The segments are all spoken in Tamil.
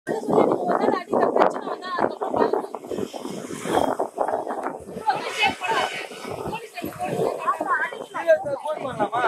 ஃபோன் பண்ணலாமா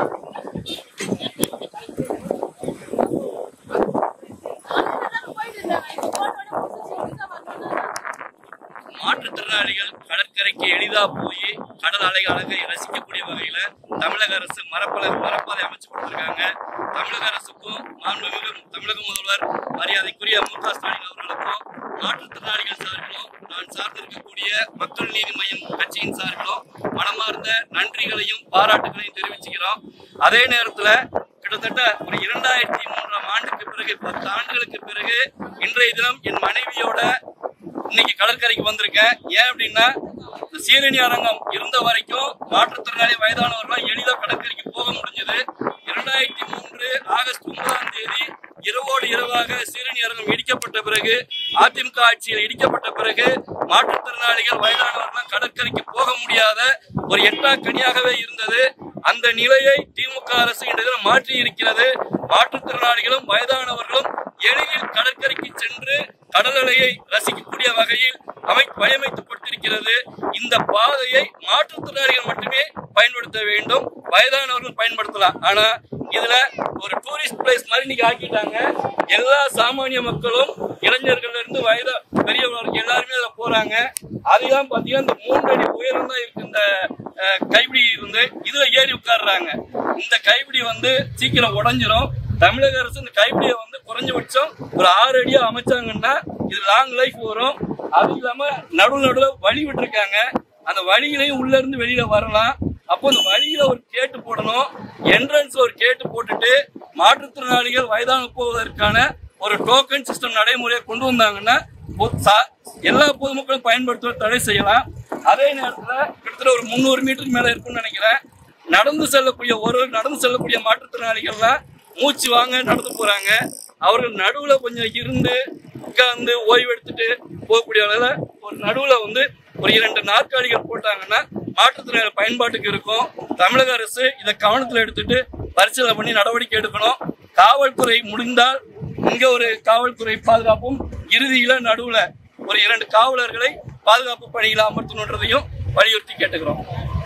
மாற்றுத்திறனாளிகள் கடற்கரைக்கு எளிதா போய் கடல் அலை அழகை ரசிக்கக்கூடிய வகையில தமிழக அரசு மரப்பல மரப்பாதை அமைச்சு கொடுத்திருக்காங்க தமிழக அரசுக்கும் மாண்புமிகு தமிழக முதல்வர் மரியாதைக்குரிய மு க ஸ்டாலின் அவர்களுக்கும் மாற்றுத்திறனாளிகள் சார்பிலும் நான் சார்ந்திருக்கக்கூடிய மக்கள் நீதி மையம் கட்சியின் சார்பிலும் மனமார்ந்த நன்றிகளையும் பாராட்டுகளையும் தெரிவிச்சுக்கிறோம் அதே நேரத்துல கிட்டத்தட்ட ஒரு இரண்டாயிரத்தி மூன்றாம் ஆண்டுக்கு பிறகு பத்து ஆண்டுகளுக்கு பிறகு இன்றைய தினம் என் மனைவியோட இன்னைக்கு கடற்கரைக்கு வந்திருக்கேன் ஏன் அப்படின்னா இந்த சீரணி அரங்கம் இருந்த வரைக்கும் மாற்றுத்திறனாளி வயதானவர்கள் எளிதாக கடற்கரைக்கு போக முடிஞ்சது இரண்டாயிரத்தி மூன்று ஆகஸ்ட் ஒன்பதாம் தேதி இரவோடு இரவாக சீரணி அரங்கம் இடிக்கப்பட்ட பிறகு அதிமுக ஆட்சியில் இடிக்கப்பட்ட பிறகு மாற்றுத்திறனாளிகள் வயதானவர்கள் கடற்கரைக்கு போக முடியாத ஒரு எட்டா கனியாகவே இருந்தது அந்த நிலையை திமுக அரசு இன்று தினம் மாற்றி இருக்கிறது மாற்றுத்திறனாளிகளும் வயதானவர்களும் எளிதில் கடற்கரைக்கு சென்று கடல் அலையை ரசிக்கக்கூடிய வகையில் அமை வடிவமைக்கப்பட்டிருக்கிறது இந்த பாதையை மாற்றுத்திறனாளிகள் மட்டுமே பயன்படுத்த வேண்டும் வயதானவர்கள் பயன்படுத்தலாம் ஆனா இதுல ஒரு டூரிஸ்ட் பிளேஸ் மாதிரி இன்னைக்கு ஆக்கிட்டாங்க எல்லா சாமானிய மக்களும் இளைஞர்கள்ல இருந்து வயதா பெரியவர்கள் வரைக்கும் எல்லாருமே அதுல போறாங்க அதுதான் பாத்தீங்கன்னா இந்த மூன்று அடி உயரம் தான் இருக்கு இந்த அஹ், கைப்பிடி இருந்து இதுல ஏறி உட்கார்றாங்க இந்த கைப்பிடி வந்து சீக்கிரம் உடைஞ்சிரும் தமிழக அரசு இந்த கைப்பிடியை வந்து குறைஞ்சபட்சம் ஒரு ஆறு அடியா அமைச்சாங்கன்னா இது லாங் லைஃப் வரும் அது இல்லாம நடு நடுல வழி விட்டுருக்காங்க அந்த வழியிலையும் உள்ள இருந்து வெளியில வரலாம் அப்போ இந்த வழியில ஒரு கேட்டு போடணும் என்ட்ரன்ஸ்ல ஒரு கேட்டு போட்டுட்டு மாற்றுத்திறனாளிகள் வயதான போவதற்கான ஒரு டோக்கன் சிஸ்டம் நடைமுறையை கொண்டு வந்தாங்கன்னா பொ- சா- எல்லா பொதுமக்களும் பயன்படுத்துவதை தடை செய்யலாம் அதே நேரத்துல கிட்டத்தட்ட ஒரு முந்நூறு மீட்டருக்கு மேல இருக்கும்னு நினைக்கிறேன் நடந்து செல்லக்கூடிய ஒரு நடந்து செல்லக்கூடிய மாற்றுத்திறனாளிகள்லாம் மூச்சு வாங்க நடந்து போறாங்க அவர்கள் நடுவுல கொஞ்சம் இருந்து உட்கார்ந்து ஓய்வு எடுத்துட்டு போகக்கூடிய அளவுல ஒரு நடுவுல வந்து ஒரு இரண்டு நாற்காலிகள் போட்டாங்கன்னா மாற்றுத்திறனாளி பயன்பாட்டுக்கு இருக்கும் தமிழக அரசு இதை கவனத்தில் எடுத்துட்டு பரிசீலனை பண்ணி நடவடிக்கை எடுக்கணும் காவல்துறை முடிந்தால் இங்க ஒரு காவல்துறை பாதுகாப்பும் இறுதியில நடுவுல ஒரு இரண்டு காவலர்களை பாதுகாப்பு பணியில அமர்த்தணுன்றதையும் வலியுறுத்தி கேட்டுக்கிறோம்